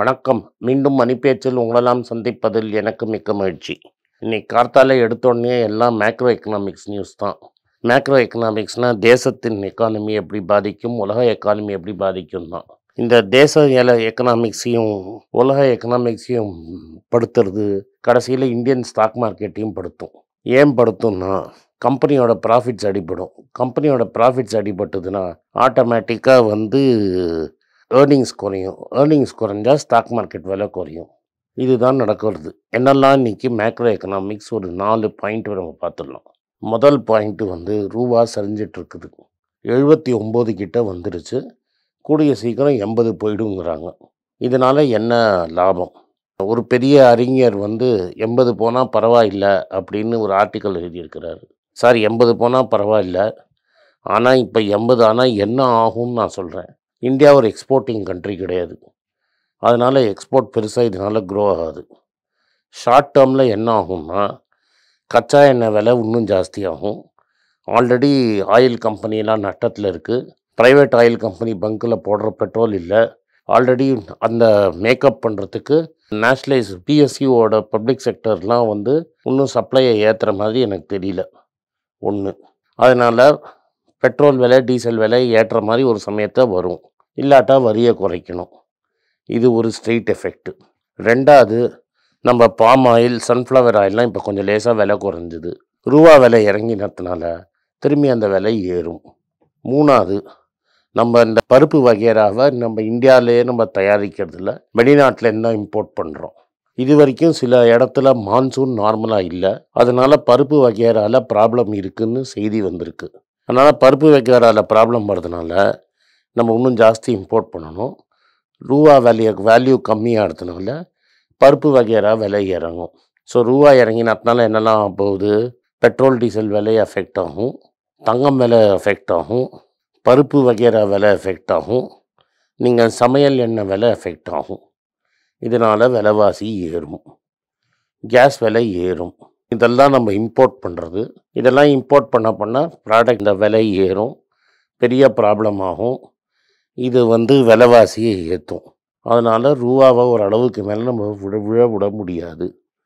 வணக்கம் மீண்டும் மணிப்பேச்சில் உங்களெல்லாம் சந்திப்பதில் எனக்கு மிக்க மகிழ்ச்சி இன்னைக்கு கார்த்தால எடுத்தோடனே எல்லாம் மேக்ரோ எக்கனாமிக்ஸ் நியூஸ் தான் மேக்ரோ எக்கனாமிக்ஸ்னால் தேசத்தின் எக்கானமி எப்படி பாதிக்கும் உலக எக்கானமி எப்படி பாதிக்கும் தான் இந்த தேச எல எக்கனாமிக்ஸையும் உலக எக்கனாமிக்ஸையும் படுத்துறது கடைசியில் இந்தியன் ஸ்டாக் மார்க்கெட்டையும் படுத்தும் ஏன் படுத்தும்னா கம்பெனியோட ப்ராஃபிட்ஸ் அடிபடும் கம்பெனியோட ப்ராஃபிட்ஸ் அடிபட்டதுன்னா ஆட்டோமேட்டிக்காக வந்து ஏர்னிங்ஸ் குறையும் ஏர்னிங்ஸ் குறைஞ்சா ஸ்டாக் மார்க்கெட் விலை குறையும் இதுதான் நடக்கிறது என்னெல்லாம் இன்னைக்கு மேக்ரோ எக்கனாமிக்ஸ் ஒரு நாலு பாயிண்ட் நம்ம பார்த்துடலாம் முதல் பாயிண்ட் வந்து ரூபா சரிஞ்சிட்டு இருக்குது எழுபத்தி ஒம்பது கிட்ட வந்துருச்சு கூடிய சீக்கிரம் எண்பது போயிடுங்கிறாங்க இதனால் என்ன லாபம் ஒரு பெரிய அறிஞர் வந்து எண்பது போனால் பரவாயில்ல அப்படின்னு ஒரு ஆர்டிக்கல் எழுதியிருக்கிறாரு சார் எண்பது போனால் பரவாயில்ல ஆனால் இப்போ எண்பது ஆனால் என்ன ஆகும்னு நான் சொல்கிறேன் இந்தியா ஒரு எக்ஸ்போர்ட்டிங் கண்ட்ரி கிடையாது அதனால் எக்ஸ்போர்ட் பெருசாக இதனால் க்ரோ ஆகாது ஷார்ட் டேர்மில் என்ன ஆகும்னா கச்சா எண்ணெய் விலை இன்னும் ஜாஸ்தியாகும் ஆல்ரெடி ஆயில் கம்பெனிலாம் நட்டத்தில் இருக்குது ப்ரைவேட் ஆயில் கம்பெனி பங்க்கில் போடுற பெட்ரோல் இல்லை ஆல்ரெடி அந்த மேக்கப் பண்ணுறதுக்கு நேஷ்னலைஸ் பிஎஸ்சியோட பப்ளிக் செக்டர்லாம் வந்து இன்னும் சப்ளையை ஏற்றுற மாதிரி எனக்கு தெரியல ஒன்று அதனால் பெட்ரோல் விலை டீசல் விலை ஏற்ற மாதிரி ஒரு சமயத்தை வரும் இல்லாட்டா வரியை குறைக்கணும் இது ஒரு ஸ்ட்ரெயிட் எஃபெக்ட் ரெண்டாவது நம்ம பாம் ஆயில் சன்ஃப்ளவர் ஆயில்லாம் இப்போ கொஞ்சம் லேசாக விலை குறைஞ்சிது ரூபா விலை இறங்கினதுனால திரும்பி அந்த விலை ஏறும் மூணாவது நம்ம இந்த பருப்பு வகைராவை நம்ம இந்தியாவிலேயே நம்ம தயாரிக்கிறதில்ல வெளிநாட்டிலேருந்து தான் இம்போர்ட் பண்ணுறோம் இது வரைக்கும் சில இடத்துல மான்சூன் நார்மலாக இல்லை அதனால பருப்பு வகைரால ப்ராப்ளம் இருக்குன்னு செய்தி வந்திருக்கு அதனால் பருப்பு வைக்கிறதால ப்ராப்ளம் வர்றதுனால நம்ம இன்னும் ஜாஸ்தி இம்போர்ட் பண்ணணும் ரூபா வேல்யூ வேல்யூ கம்மியாகிறதுனால பருப்பு வகையறா விலை இறங்கும் ஸோ ரூபா இறங்கினதுனால என்னெல்லாம் போகுது பெட்ரோல் டீசல் விலை அஃபெக்ட் ஆகும் தங்கம் விலை அஃபெக்ட் ஆகும் பருப்பு வகையறா விலை அஃபெக்ட் ஆகும் நீங்கள் சமையல் எண்ணெய் விலை அஃபெக்ட் ஆகும் இதனால் விலைவாசி ஏறும் கேஸ் விலை ஏறும் இதெல்லாம் நம்ம இம்போர்ட் பண்ணுறது இதெல்லாம் இம்போர்ட் பண்ண பண்ண ப்ராடக்ட் இந்த விலை ஏறும் பெரிய ப்ராப்ளம் ஆகும் இது வந்து விலைவாசியை ஏற்றும் அதனால் ரூபாவை ஒரு அளவுக்கு மேலே நம்ம விட விழ விட முடியாது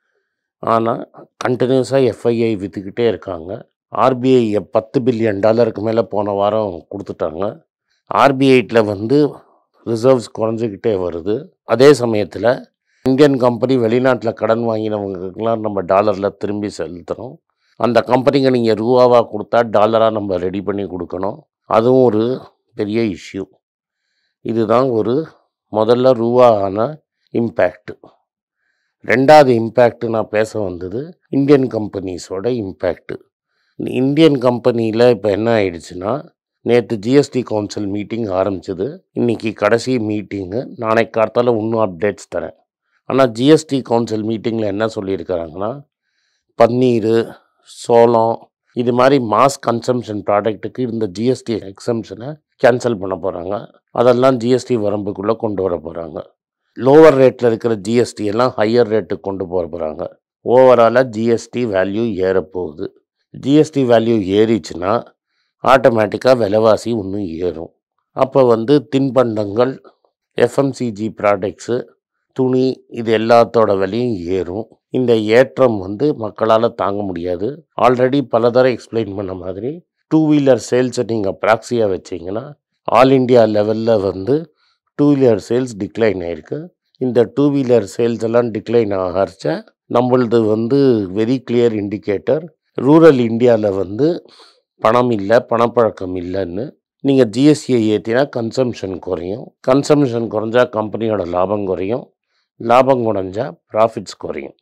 ஆனால் கண்டினியூஸாக எஃப்ஐஐ விற்றுக்கிட்டே இருக்காங்க ஆர்பிஐ பத்து பில்லியன் டாலருக்கு மேலே போன வாரம் கொடுத்துட்டாங்க ஆர்பிஐட்டில் வந்து ரிசர்வ்ஸ் குறைஞ்சிக்கிட்டே வருது அதே சமயத்தில் இந்தியன் கம்பெனி வெளிநாட்டில் கடன் வாங்கினவங்களுக்கெல்லாம் நம்ம டாலரில் திரும்பி செலுத்துகிறோம் அந்த கம்பெனிங்க நீங்கள் ரூபாவாக கொடுத்தா டாலராக நம்ம ரெடி பண்ணி கொடுக்கணும் அதுவும் ஒரு பெரிய இஷ்யூ இதுதான் ஒரு முதல்ல ரூபா ஆன இம்பேக்ட் ரெண்டாவது இம்பேக்ட் நான் பேச வந்தது இந்தியன் கம்பெனிஸோட இம்பேக்ட் இந்தியன் கம்பெனியில் இப்போ என்ன ஆயிடுச்சுன்னா நேற்று ஜிஎஸ்டி கவுன்சில் மீட்டிங் ஆரம்பிச்சது இன்றைக்கி கடைசி மீட்டிங்கு நாளைக்கு காலத்தால் இன்னும் அப்டேட்ஸ் தரேன் ஆனால் ஜிஎஸ்டி கவுன்சில் மீட்டிங்கில் என்ன சொல்லியிருக்கிறாங்கன்னா பன்னீர் சோளம் இது மாதிரி மாஸ் கன்சம்ஷன் ப்ராடக்ட்டுக்கு இந்த ஜிஎஸ்டி எக்ஸம்ஷனை கேன்சல் பண்ண போகிறாங்க அதெல்லாம் ஜிஎஸ்டி வரம்புக்குள்ளே கொண்டு வர போகிறாங்க லோவர் ரேட்டில் இருக்கிற ஜிஎஸ்டி எல்லாம் ஹையர் ரேட்டுக்கு கொண்டு போக போகிறாங்க ஓவராலாக ஜிஎஸ்டி வேல்யூ ஏறப்போகுது ஜிஎஸ்டி வேல்யூ ஏறிச்சுன்னா ஆட்டோமேட்டிக்காக விலைவாசி இன்னும் ஏறும் அப்போ வந்து தின்பண்டங்கள் எஃப்எம்சிஜி ப்ராடக்ட்ஸு துணி இது எல்லாத்தோட விலையும் ஏறும் இந்த ஏற்றம் வந்து மக்களால் தாங்க முடியாது ஆல்ரெடி பல தடவை எக்ஸ்பிளைன் பண்ண மாதிரி டூ வீலர் சேல்ஸை நீங்கள் ப்ராக்சியாக வச்சிங்கன்னா ஆல் இண்டியா லெவலில் வந்து டூ வீலர் சேல்ஸ் டிக்ளைன் ஆகிருக்கு இந்த டூ வீலர் சேல்ஸ் எல்லாம் டிக்ளைன் ஆகிறச்ச நம்மளது வந்து வெரி கிளியர் இண்டிகேட்டர் ரூரல் இந்தியாவில் வந்து பணம் இல்லை பணப்பழக்கம் இல்லைன்னு நீங்கள் ஜிஎஸ்டியை ஏற்றினா கன்சம்ஷன் குறையும் கன்சம்ஷன் குறைஞ்சா கம்பெனியோட லாபம் குறையும் லாபம் குறைஞ்சா ப்ராஃபிட்ஸ் குறையும்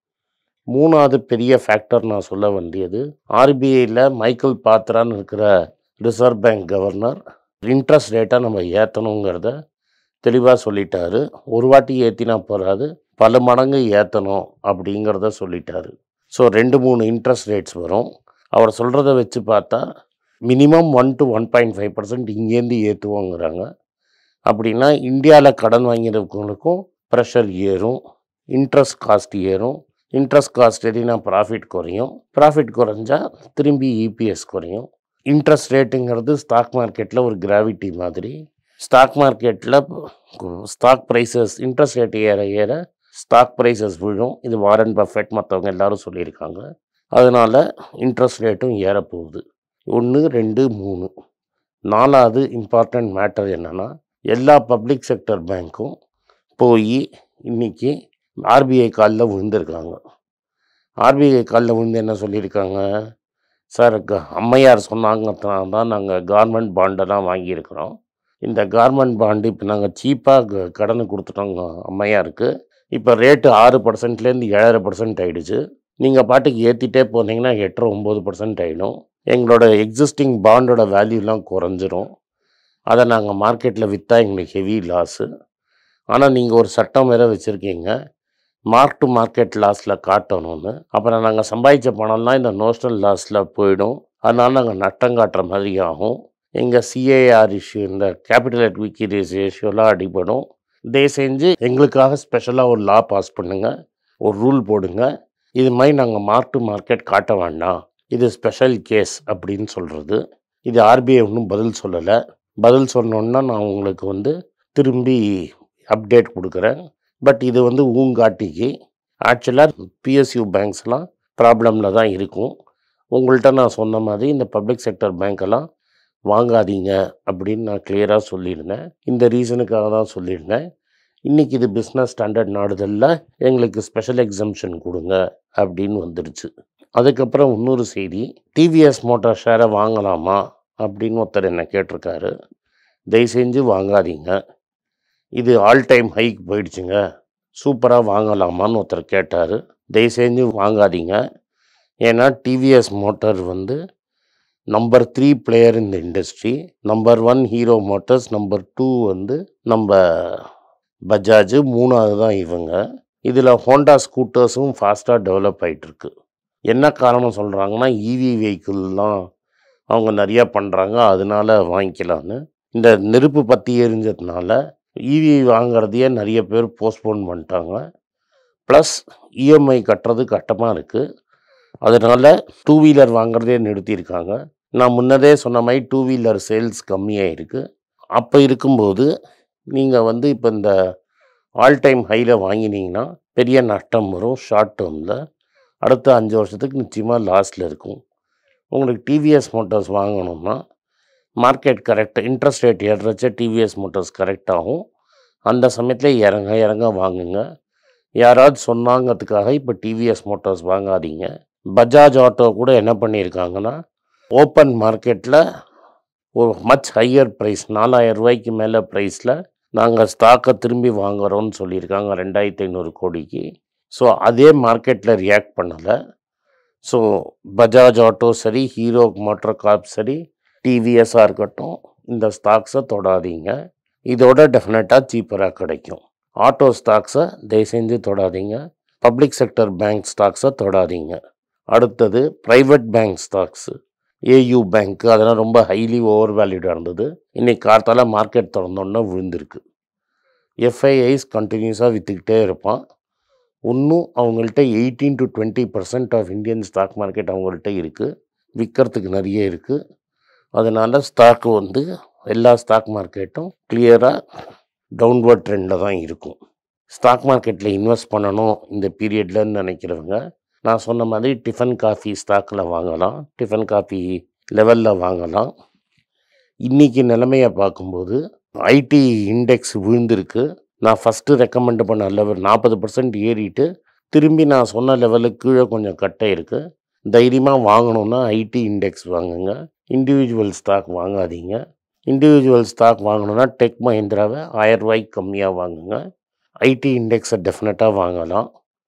மூணாவது பெரிய ஃபேக்டர் நான் சொல்ல வேண்டியது ஆர்பிஐயில் மைக்கேல் பாத்ரான்னு இருக்கிற ரிசர்வ் பேங்க் கவர்னர் இன்ட்ரெஸ்ட் ரேட்டை நம்ம ஏற்றணுங்கிறத தெளிவாக சொல்லிட்டாரு ஒரு வாட்டி ஏற்றினா போகாது பல மடங்கு ஏற்றணும் அப்படிங்கிறத சொல்லிட்டாரு ஸோ ரெண்டு மூணு இன்ட்ரெஸ்ட் ரேட்ஸ் வரும் அவர் சொல்கிறத வச்சு பார்த்தா minimum one to one point five percent இங்கேருந்து ஏற்றுவோங்கிறாங்க அப்படின்னா இந்தியாவில் கடன் வாங்கிறவங்களுக்கும் ப்ரெஷர் ஏறும் இன்ட்ரெஸ்ட் காஸ்ட் ஏறும் இன்ட்ரெஸ்ட் காஸ்ட் எதுனா ப்ராஃபிட் குறையும் ப்ராஃபிட் குறைஞ்சா திரும்பி இபிஎஸ் குறையும் இன்ட்ரெஸ்ட் ரேட்டுங்கிறது ஸ்டாக் மார்க்கெட்டில் ஒரு கிராவிட்டி மாதிரி ஸ்டாக் மார்க்கெட்டில் ஸ்டாக் ப்ரைஸஸ் இன்ட்ரெஸ்ட் ரேட் ஏற ஏற ஸ்டாக் ப்ரைஸஸ் விழும் இது வாரன் பஃபெட் மற்றவங்க எல்லாரும் சொல்லியிருக்காங்க அதனால் இன்ட்ரெஸ்ட் ரேட்டும் ஏறப்போகுது ஒன்று ரெண்டு மூணு நாலாவது இம்பார்ட்டண்ட் மேட்டர் என்னென்னா எல்லா பப்ளிக் செக்டர் பேங்க்கும் போய் இன்னைக்கு ஆர்பிஐ காலில் விழுந்திருக்காங்க ஆர்பிஐ காலில் விழுந்து என்ன சொல்லியிருக்காங்க சார் க- அம்மையார் சொன்னாங்க தான் நாங்கள் கார்மெண்ட் பாண்டெல்லாம் வாங்கியிருக்கிறோம் இந்த கார்மெண்ட் பாண்டு இப்போ நாங்கள் சீப்பாக கடன் கொடுத்துட்டோங்க அம்மையாருக்கு இப்போ ரேட்டு ஆறு பர்சன்ட்லேருந்து ஏழரை பர்சன்ட் ஆயிடுச்சு நீங்கள் பாட்டுக்கு ஏற்றிட்டே போனீங்கன்னா எட்டரை ஒம்பது பர்சன்ட் ஆகிடும் எங்களோட எக்ஸிஸ்டிங் பாண்டோட வேல்யூலாம் குறைஞ்சிரும் அதை நாங்கள் மார்க்கெட்டில் விற்றா எங்களுக்கு ஹெவி லாஸு ஆனால் நீங்கள் ஒரு சட்டம் வேற வச்சுருக்கீங்க மார்க் டு மார்க்கெட் லாஸில் காட்டணும்னு அப்புறம் நாங்கள் சம்பாதிச்ச பணம்லாம் இந்த நோஷனல் லாஸில் போயிடும் அதனால நாங்கள் நட்டம் காட்டுற மாதிரி ஆகும் எங்கள் சிஏஆர் இஷ்யூ இந்த கேபிட்டல் எக்விட்டி ரேஷியோலாம் அடிபடும் தயவு செஞ்சு எங்களுக்காக ஸ்பெஷலாக ஒரு லா பாஸ் பண்ணுங்க ஒரு ரூல் போடுங்க இது மாதிரி நாங்கள் மார்க் டு மார்க்கெட் காட்ட வேண்டாம் இது ஸ்பெஷல் கேஸ் அப்படின்னு சொல்கிறது இது ஆர்பிஐ ஒன்றும் பதில் சொல்லலை பதில் சொன்னோன்னா நான் உங்களுக்கு வந்து திரும்பி அப்டேட் கொடுக்குறேன் பட் இது வந்து ஊங்காட்டிக்கு ஆக்சுவலாக பிஎஸ்யூ பேங்க்ஸ்லாம் ப்ராப்ளமில் தான் இருக்கும் உங்கள்கிட்ட நான் சொன்ன மாதிரி இந்த பப்ளிக் செக்டர் பேங்க்கெல்லாம் வாங்காதீங்க அப்படின்னு நான் கிளியராக சொல்லியிருந்தேன் இந்த ரீசனுக்காக தான் சொல்லியிருந்தேன் இன்றைக்கி இது பிஸ்னஸ் ஸ்டாண்டர்ட் நாடுதலில் எங்களுக்கு ஸ்பெஷல் எக்ஸம்ஷன் கொடுங்க அப்படின்னு வந்துடுச்சு அதுக்கப்புறம் இன்னொரு செய்தி டிவிஎஸ் மோட்டார் ஷேரை வாங்கலாமா அப்படின்னு ஒருத்தர் என்னை கேட்டிருக்காரு தயவு செஞ்சு வாங்காதீங்க இது ஆல் டைம் ஹைக் போயிடுச்சுங்க சூப்பராக வாங்கலாமான்னு ஒருத்தர் கேட்டார் தயவு செஞ்சு வாங்காதீங்க ஏன்னா டிவிஎஸ் மோட்டார் வந்து நம்பர் த்ரீ பிளேயர் இந்த industry number one Hero Motors number two வந்து நம்ம பஜாஜ் மூணாவது தான் இவங்க இதில் ஹோண்டா ஸ்கூட்டர்ஸும் ஃபாஸ்ட்டாக டெவலப் ஆயிட்டிருக்கு என்ன காரணம் சொல்கிறாங்கன்னா இவி வெஹிக்கிள்லாம் அவங்க நிறையா பண்ணுறாங்க அதனால வாங்கிக்கலான்னு இந்த நெருப்பு பற்றி எரிஞ்சதுனால இவி வாங்குறதையே நிறைய பேர் போஸ்ட்போன் பண்ணிட்டாங்க ப்ளஸ் இஎம்ஐ கட்டுறது கட்டமாக இருக்குது அதனால் டூ வீலர் வாங்குறதே நிறுத்தியிருக்காங்க நான் முன்னதே சொன்ன மாதிரி டூ வீலர் சேல்ஸ் கம்மியாக இருக்குது அப்போ இருக்கும்போது நீங்கள் வந்து இப்போ இந்த ஆல் டைம் ஹையில் வாங்கினீங்கன்னா பெரிய நஷ்டம் வரும் ஷார்ட் டேர்மில் அடுத்த அஞ்சு வருஷத்துக்கு நிச்சயமாக லாஸில் இருக்கும் உங்களுக்கு டிவிஎஸ் மோட்டார்ஸ் வாங்கணும்னா மார்க்கெட் கரெக்ட் இன்ட்ரெஸ்ட் ரேட் ஏறுறச்ச டிவிஎஸ் மோட்டார்ஸ் கரெக்ட் ஆகும் அந்த சமயத்தில் இறங்க இறங்க வாங்குங்க யாராவது சொன்னாங்கிறதுக்காக இப்போ டிவிஎஸ் மோட்டார்ஸ் வாங்காதீங்க பஜாஜ் ஆட்டோ கூட என்ன பண்ணியிருக்காங்கன்னா ஓப்பன் மார்க்கெட்டில் ஒரு மச் ஹையர் ப்ரைஸ் நாலாயிரம் ரூபாய்க்கு மேலே ப்ரைஸில் நாங்கள் ஸ்டாக்கை திரும்பி வாங்குறோம்னு சொல்லியிருக்காங்க ரெண்டாயிரத்தி ஐநூறு கோடிக்கு ஸோ அதே மார்க்கெட்டில் ரியாக்ட் பண்ணலை ஸோ பஜாஜ் ஆட்டோ சரி ஹீரோ மோட்டர் காப் சரி டிவிஎஸ்ஸாக இருக்கட்டும் இந்த ஸ்டாக்ஸை தொடாதீங்க இதோட டெஃபினட்டாக சீப்பராக கிடைக்கும் ஆட்டோ ஸ்டாக்ஸை தயவு செஞ்சு தொடாதீங்க பப்ளிக் செக்டர் பேங்க் ஸ்டாக்ஸை தொடாதீங்க அடுத்தது ப்ரைவேட் பேங்க் ஸ்டாக்ஸு ஏயு பேங்க்கு அதெல்லாம் ரொம்ப ஹைலி ஓவர் வேல்யூடாக இருந்தது இன்னைக்கு கார்த்தால மார்க்கெட் திறந்தோன்னே விழுந்திருக்கு எஃப்ஐஐஸ் கண்டினியூஸாக விற்றுக்கிட்டே இருப்பான் இன்னும் அவங்கள்ட்ட eighteen to twenty percent of Indian stock market அவங்கள்ட்ட இருக்குது விற்கிறதுக்கு நிறைய இருக்குது அதனால் ஸ்டாக்கு வந்து எல்லா ஸ்டாக் மார்க்கெட்டும் கிளியராக டவுன்வர்ட் ட்ரெண்டில் தான் இருக்கும் ஸ்டாக் மார்க்கெட்டில் இன்வெஸ்ட் பண்ணணும் இந்த பீரியட்லன்னு நினைக்கிறவங்க நான் சொன்ன மாதிரி டிஃபன் காஃபி ஸ்டாக்கில் வாங்கலாம் டிஃபன் காஃபி லெவலில் வாங்கலாம் இன்றைக்கி நிலைமையை பார்க்கும்போது ஐடி இண்டெக்ஸ் விழுந்திருக்கு நான் ஃபஸ்ட்டு ரெக்கமெண்ட் பண்ண லெவல் நாற்பது பர்சன்ட் ஏறிட்டு திரும்பி நான் சொன்ன லெவலுக்கு கீழே கொஞ்சம் கட்டை இருக்குது தைரியமாக வாங்கணுன்னா ஐடி இண்டெக்ஸ் வாங்குங்க இண்டிவிஜுவல் ஸ்டாக் வாங்காதீங்க இண்டிவிஜுவல் ஸ்டாக் வாங்கணுன்னா டெக் மஹிந்திராவை ஆயிரம் ரூபாய்க்கு கம்மியாக வாங்குங்க ஐடி இண்டெக்ஸை டெஃபினட்டாக வாங்கலாம்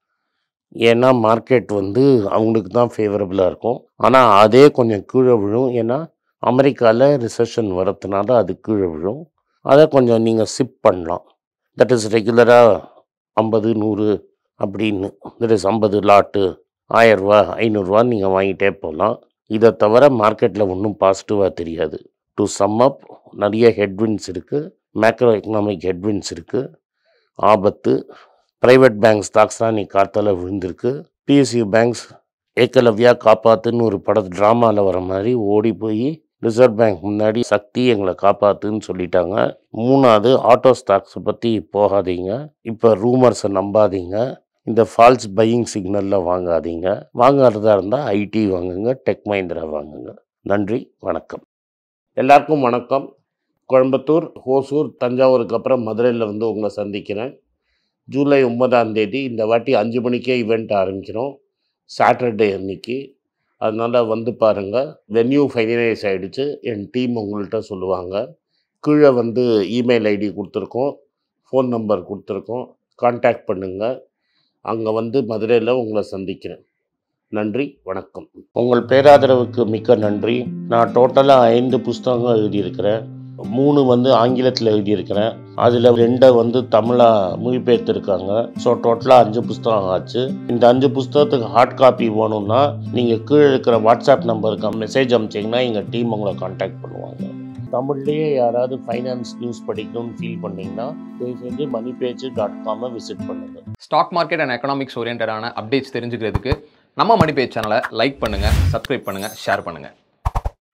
ஏன்னா மார்க்கெட் வந்து அவங்களுக்கு தான் ஃபேவரபுளாக இருக்கும் ஆனால் அதே கொஞ்சம் கீழே விழும் ஏன்னா அமெரிக்காவில் ரிசெஷன் வரதுனால அது கீழே விழும் அதை கொஞ்சம் நீங்கள் சிப் பண்ணலாம் தட் இஸ் ரெகுலராக ஐம்பது நூறு அப்படின்னு தட் இஸ் ஐம்பது லாட்டு ஆயரூவா ஐநூறுரூவா நீங்கள் வாங்கிட்டே போகலாம் இதை தவிர மார்க்கெட்டில் ஒன்றும் பாசிட்டிவாக தெரியாது டு சம் அப் நிறைய ஹெட்வின்ஸ் இருக்குது மேக்ரோ எக்கனாமிக் ஹெட்வின்ஸ் இருக்குது ஆபத்து ப்ரைவேட் பேங்க் ஸ்டாக்ஸ் தான் நீ காத்தால விழுந்திருக்கு பிஎஸ்யூ பேங்க்ஸ் ஏக்கலவ்யா காப்பாத்துன்னு ஒரு பட ட்ராமாவில் வர மாதிரி ஓடி போய் ரிசர்வ் பேங்க் முன்னாடி சக்தி எங்களை காப்பாத்துன்னு சொல்லிட்டாங்க மூணாவது ஆட்டோ ஸ்டாக்ஸை பற்றி போகாதீங்க இப்போ ரூமர்ஸை நம்பாதீங்க இந்த ஃபால்ஸ் பையிங் சிக்னலில் வாங்காதீங்க வாங்காததா இருந்தால் ஐடி வாங்குங்க டெக் மஹிந்திரா வாங்குங்க நன்றி வணக்கம் எல்லாருக்கும் வணக்கம் கோயம்புத்தூர் ஹோசூர் தஞ்சாவூருக்கு அப்புறம் மதுரையில் வந்து உங்களை சந்திக்கிறேன் ஜூலை ஒன்பதாம் தேதி இந்த வாட்டி அஞ்சு மணிக்கே ஈவெண்ட் ஆரம்பிக்கிறோம் சாட்டர்டே அன்னைக்கு அதனால் வந்து பாருங்கள் வென்யூ ஃபைனலைஸ் ஆகிடுச்சு என் டீம் உங்கள்கிட்ட சொல்லுவாங்க கீழே வந்து இமெயில் ஐடி கொடுத்துருக்கோம் ஃபோன் நம்பர் கொடுத்துருக்கோம் காண்டாக்ட் பண்ணுங்கள் அங்கே வந்து மதுரையில் உங்களை சந்திக்கிறேன் நன்றி வணக்கம் உங்கள் பேராதரவுக்கு மிக்க நன்றி நான் டோட்டலாக ஐந்து புஸ்தகங்கள் எழுதியிருக்கிறேன் மூணு வந்து ஆங்கிலத்தில் எழுதியிருக்கிறேன் அதில் ரெண்டை வந்து தமிழாக மொழிபெயர்த்துருக்காங்க ஸோ டோட்டலாக அஞ்சு புஸ்தகம் ஆச்சு இந்த அஞ்சு புஸ்தகத்துக்கு ஹார்ட் காப்பி வேணும்னா நீங்கள் கீழே இருக்கிற வாட்ஸ்அப் நம்பருக்கு மெசேஜ் அனுப்பிச்சிங்கன்னா எங்கள் டீம் உங்களை காண்டாக்ட் பண்ணுவாங்க தமிழ்லேயே யாராவது ஃபைனான்ஸ் நியூஸ் படிக்கணும்னு ஃபீல் பண்ணீங்கன்னா தயவு செஞ்சு மணி பேஜ் டாட் காமை விசிட் பண்ணுங்கள் ஸ்டாக் மார்க்கெட் அண்ட் எக்கனாமிக்ஸ் ஓரியன்டான அப்டேட்ஸ் தெரிஞ்சுக்கிறதுக்கு நம்ம மணி பேஜ் சேனலை லைக் பண்ணுங்கள் சப்ஸ்கிரைப் பண்ணுங்கள் ஷேர் பண்ணுங்கள்